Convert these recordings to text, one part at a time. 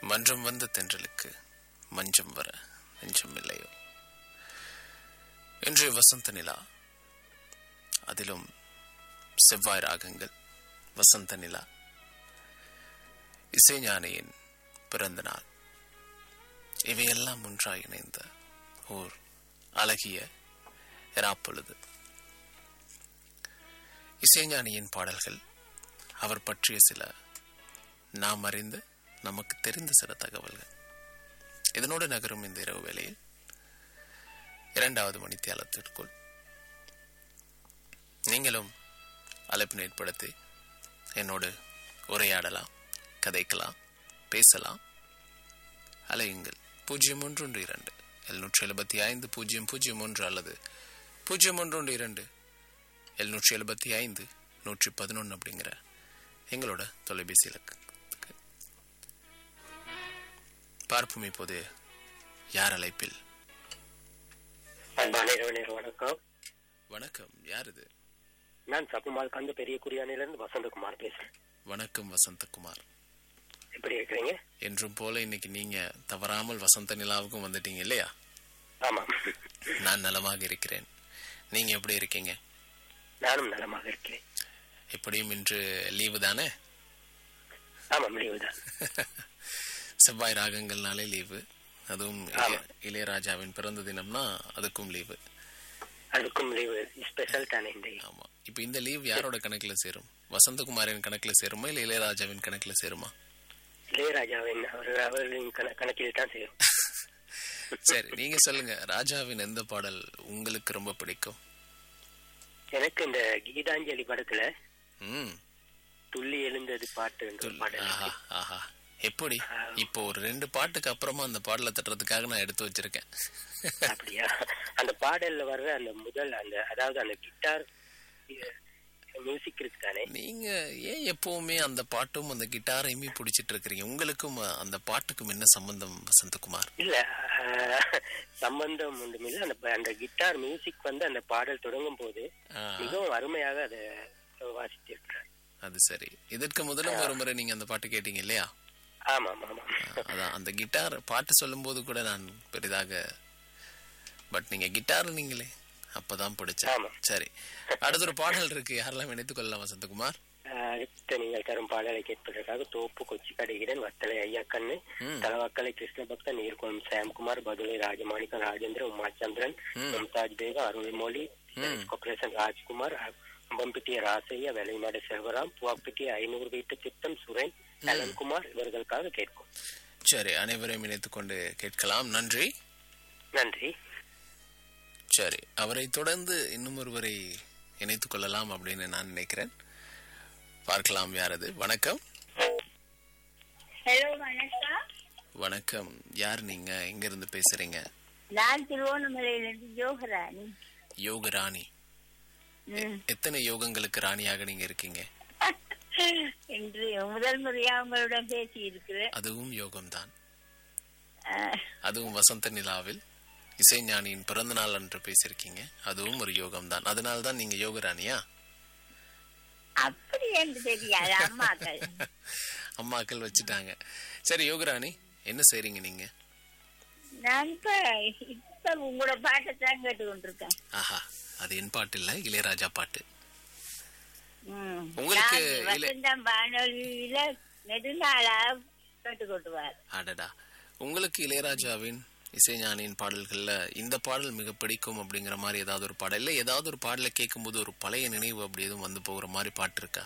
மன்றம் வந்த தென்றலுக்கு மஞ்சம் வர நெஞ்சம் இல்லையோ இன்றைய வசந்த நிலா அதிலும் செவ்வாய் ராகங்கள் வசந்த நிலா இசைஞானியின் பிறந்த நாள் இவையெல்லாம் ஒன்றாய் இணைந்த ஓர் அழகிய இராப்பொழுது இசைஞானியின் பாடல்கள் அவர் பற்றிய சில நாம் அறிந்த நமக்கு தெரிந்த சில தகவல்கள் இதனோடு நகரும் இந்த இரவு வேளையில் இரண்டாவது மணித்தியாலத்திற்குள் நீங்களும் அழைப்பினை ஏற்படுத்தி என்னோடு உரையாடலாம் கதைக்கலாம் பேசலாம் அலையுங்கள் பூஜ்ஜியம் ஒன்று ஒன்று இரண்டு எழுநூற்றி எழுபத்தி ஐந்து பூஜ்ஜியம் பூஜ்ஜியம் ஒன்று அல்லது பூஜ்ஜியம் ஒன்று ஒன்று இரண்டு எழுநூற்றி எழுபத்தி ஐந்து நூற்றி பதினொன்று அப்படிங்கிற எங்களோட தொலைபேசி இலக்கு பார்ப்போம் இப்போது யார் அழைப்பில் அன்பான இரவனர் வணக்கம் வணக்கம் யார் இது நான் சப்புமால் கந்து பெரிய குறியானிலிருந்து வசந்தகுமார் பேசுறேன் வணக்கம் வசந்தகுமார் எப்படி இருக்கிறீங்க என்றும் போல இன்னைக்கு நீங்க தவறாமல் வசந்த நிலாவுக்கும் வந்துட்டீங்க இல்லையா ஆமாம் நான் நலமாக இருக்கிறேன் நீங்க எப்படி இருக்கீங்க நானும் நலமாக இருக்கிறேன் எப்படியும் இன்று லீவு தானே ஆமாம் லீவுதான் செவ்வாய் ராகங்கள்னாலே லீவு அதுவும் இளைய- இளையராஜாவின் பிறந்த தினம்னா அதுக்கும் லீவு அதுக்கும் லீவு ஸ்பெஷல் தானே இந்த ஆமா இப்ப இந்த லீவ் யாரோட கணக்குல சேரும் வசந்தகுமாரின் கணக்குல சேருமா இல்ல இளையராஜாவின் கணக்குல சேருமா இளையராஜாவின் அவர் அவர்களின் கண- கணக்கில் தான் செய்யும் சரி நீங்க சொல்லுங்க ராஜாவின் எந்த பாடல் உங்களுக்கு ரொம்ப பிடிக்கும் எனக்கு இந்த கீதாஞ்சலி படத்துல ம் துள்ளி எழுந்தது பாட்டு என்ற ஒரு பாடல் ஆஹா ஆஹா எப்படி இப்போ ஒரு ரெண்டு பாட்டுக்கு அப்புறமா அந்த பாடலை தட்டுறதுக்காக நான் எடுத்து வச்சிருக்கேன் அப்படியா அந்த பாடல்ல வர்ற அந்த முதல் அந்த அதாவது அந்த கிட்டார் மியூசிக் இருக்கு தானே நீங்க ஏன் எப்பவுமே அந்த பாட்டும் அந்த கிட்டாரையுமே பிடிச்சிட்டு இருக்கிறீங்க உங்களுக்கும் அந்த பாட்டுக்கும் என்ன சம்பந்தம் வசந்தகுமார் இல்ல ஆஹ், சம்பந்தம் ஒன்றுமில்ல அந்த அந்த கிட்டார் மியூசிக் வந்து அந்த பாடல் தொடங்கும் போது ஆ, மிகவும் அருமையாக அதை வாசித்திருக்கிறார் அது சரி இதற்கு முதலும் ஒரு முறை நீங்க அந்த பாட்டு கேட்டீங்க இல்லையா ஆமாம் ஆமாம் ஆ, அதான் அந்த கிட்டார் பாட்டு சொல்லும்போது கூட நான் பெரிதாக பட் நீங்க கிட்டார் நீங்களே அப்பதான் பிடிச்சேன் ஆமா. சரி அடுத்த ஒரு பாடல் இருக்கு யாரெல்லாம் இணைத்துக் கொள்ளலாம் வசந்தகுமார் ஆஹ், அடுத்து நீங்கள் தரும் பாடலை கேட்பதற்காக தோப்பு கொச்சி கடைகிறன் வத்தலை ஐயா கண்ணு ம். தலவக்கலை கிருஷ்ணபக்தன் நீர்கோணம் சாம்குமார் பதுளை ராஜமாணிக்கம் ராஜேந்திரன் உமாச்சந்திரன் மும்தாஜ் பேகம் அருள்மொழி கார்பரேஷன் ராஜ்குமார் அம்பம்பிட்டிய ராசையா வெள்ளைநாடு செல்வராம் புவாப்பிட்டிய ஐநூறு வீட்டு திட்டம் சுரேன் அலன்குமார் இவர்களுக்காக கேட்கும் சரி அனைவரையும் இணைத்துக் கொண்டு கேட்கலாம் நன்றி நன்றி சரி அவரை தொடர்ந்து இன்னும் ஒருவரை இணைத்துக் கொள்ளலாம் அப்படின்னு நான் நினைக்கிறேன் பார்க்கலாம் யார் அது வணக்கம் ஹலோ வணக்கம் வணக்கம் யார் நீங்க எங்க இருந்து பேசுறீங்க நான் திருவோணமலையிலிருந்து யோகராணி யோக ராணி ம். எத்தனை யோகங்களுக்கு ராணியாக நீங்க இருக்கீங்க இன்று முதல் முறையா உங்களுடன் பேசி இருக்கிறேன் அதுவும் யோகம்தான் அதுவும் வசந்த நிலாவில் இசைஞானியின் பிறந்த நாள் அன்று பேசியிருக்கீங்க அதுவும் ஒரு யோகம்தான் அதனால தான் நீங்க யோக ராணியா அப்படி என்று தெரியாது அம்மாக்கள் அம்மாக்கள் வச்சுட்டாங்க சரி யோகராணி என்ன செய்றீங்க நீங்க நான் இப்ப இப்ப உங்களோட பாட்டை தான் கேட்டு கொண்டிருக்கேன் ஆஹா அது என் பாட்டு இல்ல இளையராஜா பாட்டு ம். உங்களுக்கு நான் இல- வசந்தம் வானொலியில நெடுநாளா கேட்டு கொண்டுவார் அடடா உங்களுக்கு இளையராஜாவின் இசைஞானியின் பாடல்கள்ல இந்த பாடல் மிக பிடிக்கும் அப்படிங்கிற மாதிரி ஏதாவது ஒரு பாடல் இல்ல ஏதாவது ஒரு பாடலை கேட்கும்போது ஒரு பழைய நினைவு அப்படி எதுவும் வந்து போகிற மாதிரி பாட்டு இருக்கா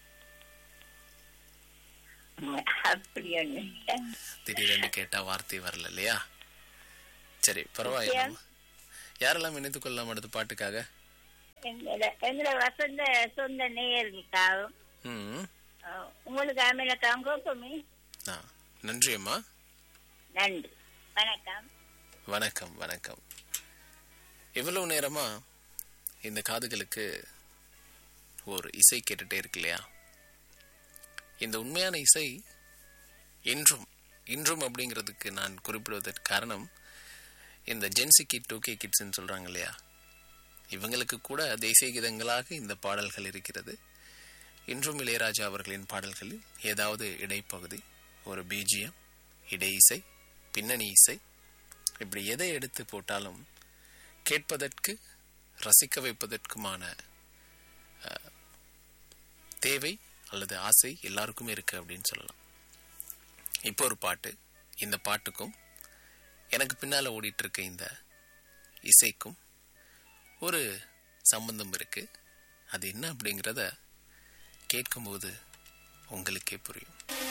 அப்படி ஒண்ணு திடீரென்று கேட்டா வார்த்தை வரல இல்லையா சரி பரவாயில்ல யாரெல்லாம் இணைத்துக் கொள்ளலாம் அடுத்த பாட்டுக்காக எங்களோட எங்களோட வசந்த சொந்த நேயர்களுக்காகவும் ம் அஹ், உங்களுக்கு அமிலக்காவும் கோப்பமே ஆ நன்றி அம்மா நன்றி வணக்கம் வணக்கம் வணக்கம் இவ்வளவு நேரமா இந்த காதுகளுக்கு ஒரு இசை கேட்டுட்டே இருக்கு இல்லையா இந்த உண்மையான இசை இன்றும் இன்றும் அப்படிங்கிறதுக்கு நான் குறிப்பிடுவதற்கு காரணம் இந்த ஜென்சி கிட் டூ கே கிட்ஸ்ன்னு சொல்றாங்க இல்லையா இவங்களுக்கு கூட தேசிய கீதங்களாக இந்த பாடல்கள் இருக்கிறது இன்றும் இளையராஜா அவர்களின் பாடல்களில் ஏதாவது இடைப்பகுதி ஒரு பிஜிஎம் இடை இசை பின்னணி இசை இப்படி எதை எடுத்து போட்டாலும் கேட்பதற்கு ரசிக்க வைப்பதற்குமான அஹ், தேவை அல்லது ஆசை எல்லாருக்குமே இருக்கு அப்படின்னு சொல்லலாம் இப்போ ஒரு பாட்டு இந்த பாட்டுக்கும் எனக்கு பின்னால ஓடிட்டு இருக்க இந்த இசைக்கும் ஒரு சம்பந்தம் இருக்கு அது என்ன அப்படிங்கிறத கேட்கும்போது உங்களுக்கே புரியும்